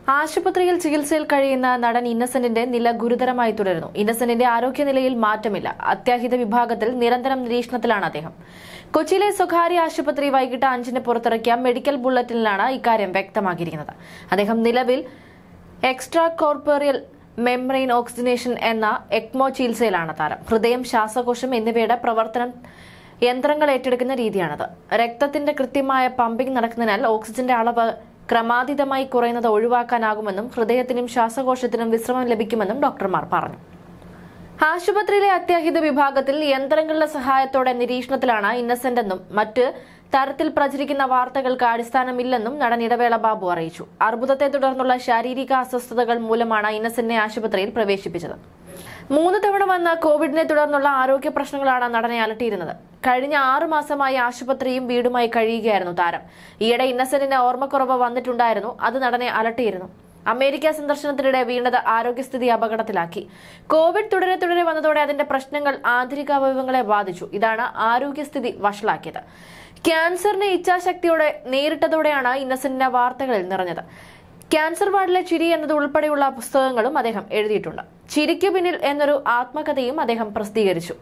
ആശുപത്രിയിൽ ചികിത്സയിൽ കഴിയുന്ന നടൻ ഇന്നസെന്റിന്റെ നില ഗുരുതരമായി തുടരുന്നു ഇന്നസെന്റിന്റെ ആരോഗ്യനിലയിൽ മാറ്റമില്ല അത്യാഹിത വിഭാഗത്തിൽ നിരന്തരം നിരീക്ഷണത്തിലാണ് അദ്ദേഹം കൊച്ചിയിലെ സ്വകാര്യ ആശുപത്രി വൈകിട്ട് അഞ്ചിന് പുറത്തിറക്കിയ മെഡിക്കൽ ബുള്ളറ്റിനിലാണ് ഇക്കാര്യം വ്യക്തമാക്കിയിരിക്കുന്നത് അദ്ദേഹം നിലവിൽ എക്സ്ട്രാ കോർപ്പറിയൽ മെംബ്രെയിൻ ഓക്സിജനേഷൻ എന്ന എക്മോ ചികിത്സയിലാണ് താരം ഹൃദയം ശ്വാസകോശം എന്നിവയുടെ പ്രവർത്തനം യന്ത്രങ്ങൾ ഏറ്റെടുക്കുന്ന രീതിയാണത് രക്തത്തിന്റെ കൃത്യമായ പമ്പിംഗ് നടക്കുന്നതിനാൽ ഓക്സിജന്റെ അളവ് ക്രമാതീതമായി കുറയുന്നത് ഒഴിവാക്കാനാകുമെന്നും ഹൃദയത്തിനും ശ്വാസകോശത്തിനും വിശ്രമം ലഭിക്കുമെന്നും ഡോക്ടർമാർ പറഞ്ഞു ആശുപത്രിയിലെ അത്യാഹിത വിഭാഗത്തിൽ യന്ത്രങ്ങളുടെ സഹായത്തോടെ നിരീക്ഷണത്തിലാണ് ഇന്നസെന്റ് എന്നും മറ്റ് തരത്തിൽ പ്രചരിക്കുന്ന വാർത്തകൾക്ക് അടിസ്ഥാനമില്ലെന്നും നടൻ ഇടവേള ബാബു അറിയിച്ചു അർബുദത്തെ തുടർന്നുള്ള ശാരീരിക അസ്വസ്ഥതകൾ മൂലമാണ് ഇന്നസെന്റിനെ ആശുപത്രിയിൽ പ്രവേശിപ്പിച്ചത് മൂന്ന് തവണ വന്ന കോവിഡിനെ തുടർന്നുള്ള ആരോഗ്യ പ്രശ്നങ്ങളാണ് നടനെ അലട്ടിയിരുന്നത് കഴിഞ്ഞ ആറു മാസമായി ആശുപത്രിയും വീടുമായി കഴിയുകയായിരുന്നു താരം ഈയിടെ ഇന്നസെന്റിന് ഓർമ്മക്കുറവ് വന്നിട്ടുണ്ടായിരുന്നു അത് നടനെ അലട്ടിയിരുന്നു അമേരിക്ക സന്ദർശനത്തിനിടെ വീണത് ആരോഗ്യസ്ഥിതി അപകടത്തിലാക്കി കോവിഡ് തുടരെ തുടരെ വന്നതോടെ അതിന്റെ പ്രശ്നങ്ങൾ ആന്തരിക അവയവങ്ങളെ ബാധിച്ചു ഇതാണ് ആരോഗ്യസ്ഥിതി വഷളാക്കിയത് ക്യാൻസറിനെ ഇച്ഛാശക്തിയോടെ നേരിട്ടതോടെയാണ് ഇന്നസെന്റിന്റെ വാർത്തകളിൽ നിറഞ്ഞത് ക്യാൻസർ വാർഡിലെ ചിരി എന്നത് ഉൾപ്പെടെയുള്ള പുസ്തകങ്ങളും അദ്ദേഹം എഴുതിയിട്ടുണ്ട് ചിരിക്കു പിന്നിൽ എന്നൊരു ആത്മകഥയും അദ്ദേഹം പ്രസിദ്ധീകരിച്ചു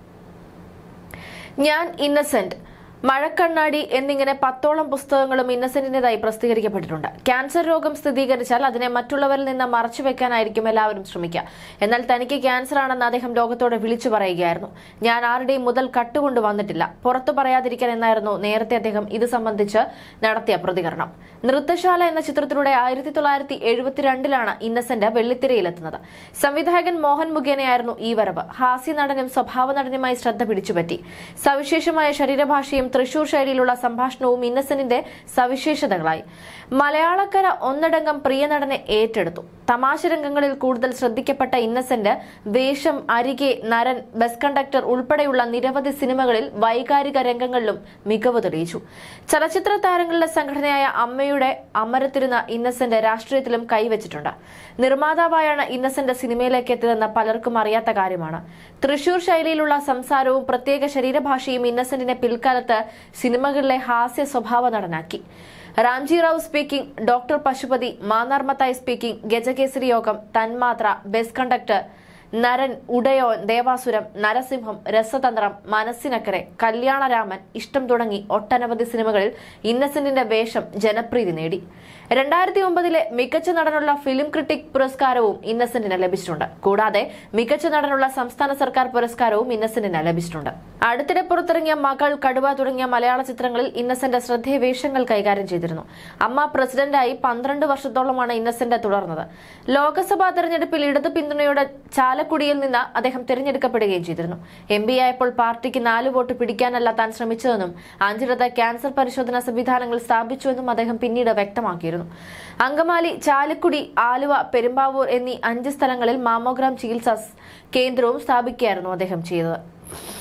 ഞാൻ ഇന്നസെന്റ് മഴക്കണ്ണാടി എന്നിങ്ങനെ പത്തോളം പുസ്തകങ്ങളും ഇന്നസെന്റിന്റേതായി പ്രസിദ്ധീകരിക്കപ്പെട്ടിട്ടുണ്ട് ക്യാൻസർ രോഗം സ്ഥിരീകരിച്ചാൽ അതിനെ മറ്റുള്ളവരിൽ നിന്ന് മറച്ചു വെക്കാനായിരിക്കും എല്ലാവരും ശ്രമിക്കുക എന്നാൽ തനിക്ക് ക്യാൻസർ ആണെന്ന് അദ്ദേഹം ലോകത്തോട് വിളിച്ചു പറയുകയായിരുന്നു ഞാൻ ആരുടെയും മുതൽ കട്ടുകൊണ്ട് വന്നിട്ടില്ല പുറത്തു പറയാതിരിക്കാൻ എന്നായിരുന്നു നേരത്തെ അദ്ദേഹം ഇത് സംബന്ധിച്ച് നടത്തിയ പ്രതികരണം നൃത്തശാല എന്ന ചിത്രത്തിലൂടെ ആയിരത്തി തൊള്ളായിരത്തി എഴുപത്തിരണ്ടിലാണ് ഇന്നസെന്റ് വെള്ളിത്തിരയിലെത്തുന്നത് സംവിധായകൻ മോഹൻ മുഖേനയായിരുന്നു ഈ വരവ് ഹാസ്യ നടനും സ്വഭാവ നടനുമായി ശ്രദ്ധ പിടിച്ചുപറ്റി സവിശേഷമായ ശരീരഭാഷയും തൃശൂർ ശൈലിയിലുള്ള സംഭാഷണവും ഇന്നസെന്റിന്റെ സവിശേഷതകളായി മലയാളക്കര ഒന്നടങ്കം പ്രിയ നടനെ ഏറ്റെടുത്തു തമാശ രംഗങ്ങളിൽ കൂടുതൽ ശ്രദ്ധിക്കപ്പെട്ട ഇന്നസെന്റ് വേഷം അരികെ നരൻ ബസ് കണ്ടക്ടർ ഉൾപ്പെടെയുള്ള നിരവധി സിനിമകളിൽ വൈകാരിക രംഗങ്ങളിലും മികവ് തെളിയിച്ചു ചലച്ചിത്ര താരങ്ങളുടെ സംഘടനയായ അമ്മയുടെ അമരത്തിരുന്ന ഇന്നസെന്റ് രാഷ്ട്രീയത്തിലും കൈവച്ചിട്ടുണ്ട് നിർമ്മാതാവായാണ് ഇന്നസെന്റ് സിനിമയിലേക്ക് എത്തിയതെന്ന് പലർക്കും അറിയാത്ത കാര്യമാണ് തൃശൂർ ശൈലിയിലുള്ള സംസാരവും പ്രത്യേക ശരീരഭാഷയും ഇന്നസെന്റിനെ പിൽക്കാലത്ത് സിനിമകളിലെ ഹാസ്യ സ്വഭാവ നടനാക്കി Ramji Rao speaking doctor Pasupathi Mannar Mathai speaking Gajakesari Yogam Thanmathra bus conductor Naran Udayon Devasuram Narasimham Rasathanthram Manassinakkare Kalyanaraman ഇഷ്ടം തുടങ്ങി ഒട്ടനവധി സിനിമകളിൽ ഇന്നസെന്റിന്റെ വേഷം ജനപ്രീതി നേടി രണ്ടായിരത്തി ഒമ്പതിലെ മികച്ച നടനുള്ള ഫിലിം ക്രിട്ടിക് പുരസ്കാരവും ഇന്നസെന്റിന് ലഭിച്ചിട്ടുണ്ട് കൂടാതെ മികച്ച നടനുള്ള സംസ്ഥാന സർക്കാർ പുരസ്കാരവും ഇന്നസെന്റിന് ലഭിച്ചിട്ടുണ്ട് അടുത്തിടെ പുറത്തിറങ്ങിയ മകൾ കടുവ തുടങ്ങിയ മലയാള ചിത്രങ്ങളിൽ ഇന്നസെന്റ് ശ്രദ്ധേയ വേഷങ്ങൾ കൈകാര്യം ചെയ്തിരുന്നു അമ്മ പ്രസിഡന്റായി പന്ത്രണ്ട് വർഷത്തോളമാണ് ഇന്നസെന്റ് തുടർന്നത് ലോക്സഭാ തെരഞ്ഞെടുപ്പിൽ ഇടതു പിന്തുണയോടെ ചാലക്കുടിയിൽ നിന്ന് അദ്ദേഹം തിരഞ്ഞെടുക്കപ്പെടുകയും ചെയ്തിരുന്നു എം പി ആയപ്പോൾ പാർട്ടിക്ക് നാല് വോട്ട് പിടിക്കാനല്ല താൻ ശ്രമിച്ചതെന്നും അഞ്ചിടത്ത് ക്യാൻസർ പരിശോധനാ സംവിധാനങ്ങൾ സ്ഥാപിച്ചുവെന്നും അദ്ദേഹം പിന്നീട് വ്യക്തമാക്കിയിരുന്നു അങ്കമാലി ചാലക്കുടി ആലുവ പെരുമ്പാവൂർ എന്നീ അഞ്ച് സ്ഥലങ്ങളിൽ മാമോഗ്രാം ചികിത്സാ കേന്ദ്രവും സ്ഥാപിക്കുകയായിരുന്നു അദ്ദേഹം ചെയ്തത്